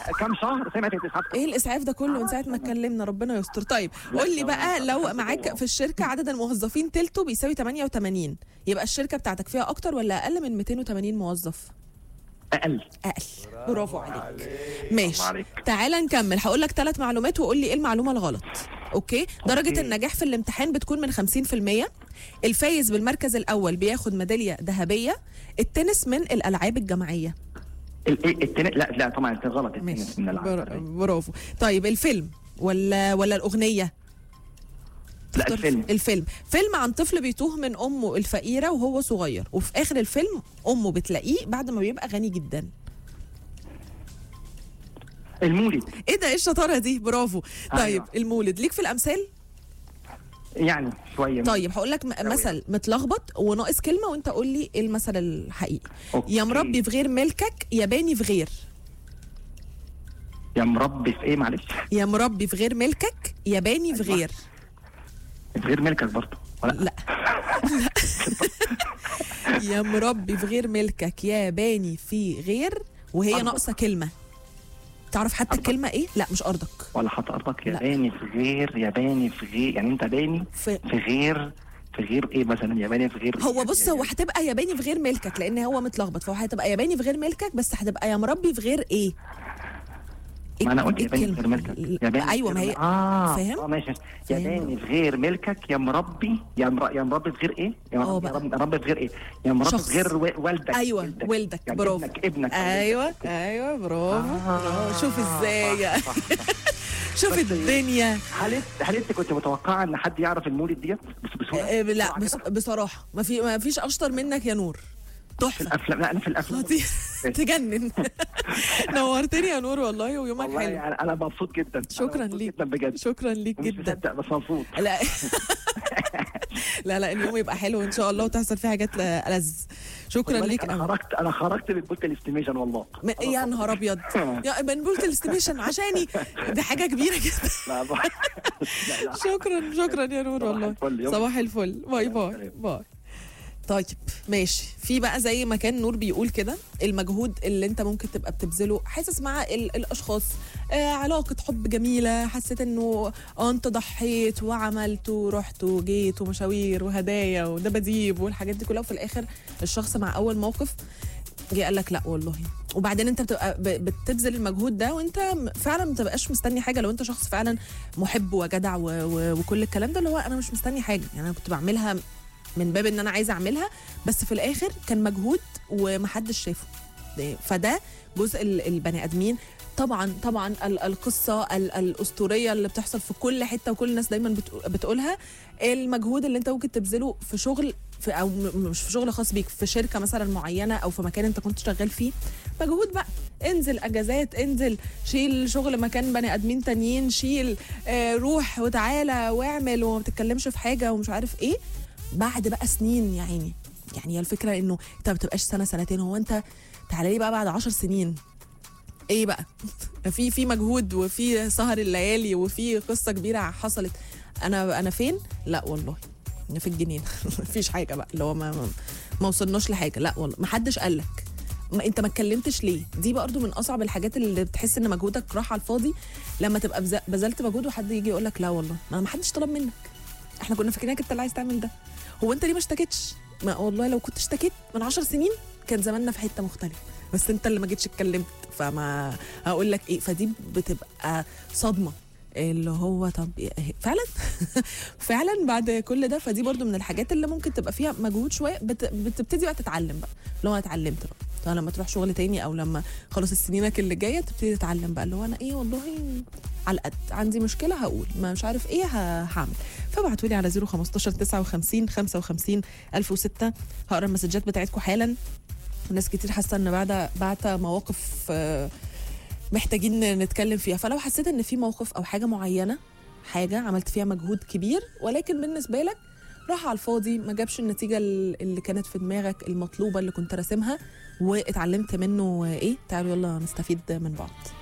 كام شهر سمعت الاسعاف ايه الاسعاف ده كله من ساعه ما اتكلمنا ربنا يستر طيب قول لي بقى لو معاك في الشركه عدد الموظفين تلته بيساوي 88 يبقى الشركه بتاعتك فيها اكتر ولا اقل من 280 موظف اقل اقل برافو عليك ماشي عليك. تعالى نكمل هقول لك ثلاث معلومات وقول لي ايه المعلومه الغلط اوكي درجه أوكي. النجاح في الامتحان بتكون من 50% الفايز بالمركز الاول بياخد ميداليه ذهبيه التنس من الالعاب الجماعيه ال- إيه، التنس لا لا طبعا التنس غلط ماشي التنس من الألعاب بر- الرياضية. برافو طيب الفيلم ولا ولا الاغنيه لا اختار الفيلم الفيلم فيلم عن طفل بيتوه من امه الفقيره وهو صغير وفي اخر الفيلم امه بتلاقيه بعد ما بيبقى غني جدا المولد ايه ده ايه الشطاره دي برافو طيب أيوة. المولد ليك في الامثال يعني شويه طيب هقول لك م- مثل متلخبط وناقص كلمه وانت قول لي ايه المثل الحقيقي أوكي. يا مربي في غير ملكك يا باني في غير يا مربي في ايه معلش يا مربي في غير ملكك يا باني في أيوة. غير في غير ملكك برضه ولا لا يا مربي في غير ملكك يا باني في غير وهي أرضك. ناقصه كلمه تعرف حتى أرضك. الكلمه ايه لا مش ارضك ولا حط ارضك لا. ياباني في غير ياباني في غير يعني انت باني في في غير في غير ايه مثلا ياباني في غير هو بص هو هتبقى ياباني في غير ملكك لان هو متلخبط فهو هتبقى ياباني في غير ملكك بس هتبقى يا مربي في غير ايه ما انا قلت إيه ياباني في الكلمة؟ غير ملكك لا، ياباني ايوه في ما غير- هي اه فاهم؟ اه ماشي فاهم؟ ياباني في غير ملكك يا مربي يا مر... يا مربي في غير ايه؟ يا آه مربي, بقى. يا رب- يا مربي في غير ايه؟ يا مربي شخص. في غير و- والدك ايوه ولدك يعني برافو ابنك ابنك ايوه ايوه برافو آه. برافو. شوف ازاي صح، صح. شوف بس- الدنيا هل انت هل انت كنت متوقعه ان حد يعرف المولد ديت بس بسهوله؟ آه، لا بسرعة بس كده؟ بصراحه ما في ما فيش اشطر منك يا نور في تحفه الافلام لا انا في الافلام خطير تجنن نورتني يا نور والله ويومك والله حلو يعني انا مبسوط جدا أنا شكرا مبسوط ليك جدا بجد شكرا ليك مش جدا مصدق بس مبسوط لا لا لا اليوم يبقى حلو ان شاء الله وتحصل فيه حاجات ألذ شكرا خد بالك ليك انا قوي خرجت انا خرجت من بوت الاستيميشن والله م- يا نهار ابيض يا بنقول الاستيميشن عشاني دي حاجه كبيره جدا لا لا لا شكرا شكرا يا نور صباح والله الفل، يوم صباح الفل باي باي سلام. باي طيب ماشي في بقى زي ما كان نور بيقول كده المجهود اللي انت ممكن تبقى بتبذله حاسس مع ال- الاشخاص آه علاقه حب جميله حسيت انه اه انت ضحيت وعملت ورحت وجيت ومشاوير وهدايا ودباديب والحاجات دي كلها وفي الاخر الشخص مع اول موقف جه قال لك لا والله وبعدين انت بتبقى ب- بتبذل المجهود ده وانت م- فعلا ما بتبقاش مستني حاجه لو انت شخص فعلا محب وجدع و... و... وكل الكلام ده اللي هو انا مش مستني حاجه يعني انا كنت بعملها من باب ان انا عايزه اعملها بس في الاخر كان مجهود ومحدش شافه ده- فده جزء ال- البني ادمين طبعا طبعا ال- القصه ال- الاسطوريه اللي بتحصل في كل حته وكل الناس دايما بتقو- بتقولها المجهود اللي انت ممكن تبذله في شغل في او م- مش في شغل خاص بيك في شركه مثلا معينه او في مكان انت كنت شغال فيه مجهود بقى انزل اجازات انزل شيل شغل مكان بني ادمين تانيين شيل آه روح وتعالى واعمل وما بتتكلمش في حاجه ومش عارف ايه بعد بقى سنين يا عيني يعني هي الفكره انه انت ما بتبقاش سنه سنتين هو انت تعالى لي بقى بعد عشر سنين ايه بقى في في مجهود وفي سهر الليالي وفي قصه كبيره حصلت انا انا فين لا والله انا في الجنين مفيش حاجه بقى اللي هو ما ما- ما وصلناش لحاجه لا والله ما حدش قال لك ما انت ما اتكلمتش ليه دي برضو من اصعب الحاجات اللي بتحس ان مجهودك راح على الفاضي لما تبقى بز- بذلت مجهود وحد يجي يقول لك لا والله ما ما حدش طلب منك احنا كنا فاكرينك انت اللي عايز تعمل ده هو انت ليه ما اشتكيتش ما والله لو كنت اشتكيت من عشر سنين كان زماننا في حته مختلفه بس انت اللي ما جيتش اتكلمت فما هقول لك ايه فدي بتبقى صدمه اللي هو طب إيه- فعلا فعلا بعد كل ده فدي برضو من الحاجات اللي ممكن تبقى فيها مجهود شويه بت... بتبتدي بقى تتعلم بقى لو انا اتعلمت بقى طب لما تروح شغل تاني او لما خلاص السنينك اللي جايه تبتدي تتعلم بقى اللي هو انا ايه والله على القد عندي مشكله هقول ما مش عارف ايه ه- هعمل فابعتوا لي على 015 59 55 1006 هقرا المسجات بتاعتكم حالا ناس كتير حاسه ان بعد بعت مواقف آه، محتاجين نتكلم فيها فلو حسيت ان في موقف او حاجه معينه حاجه عملت فيها مجهود كبير ولكن بالنسبه لك راح على الفاضي ما جابش النتيجه ال- اللي كانت في دماغك المطلوبه اللي كنت راسمها واتعلمت منه ايه تعالوا يلا نستفيد من بعض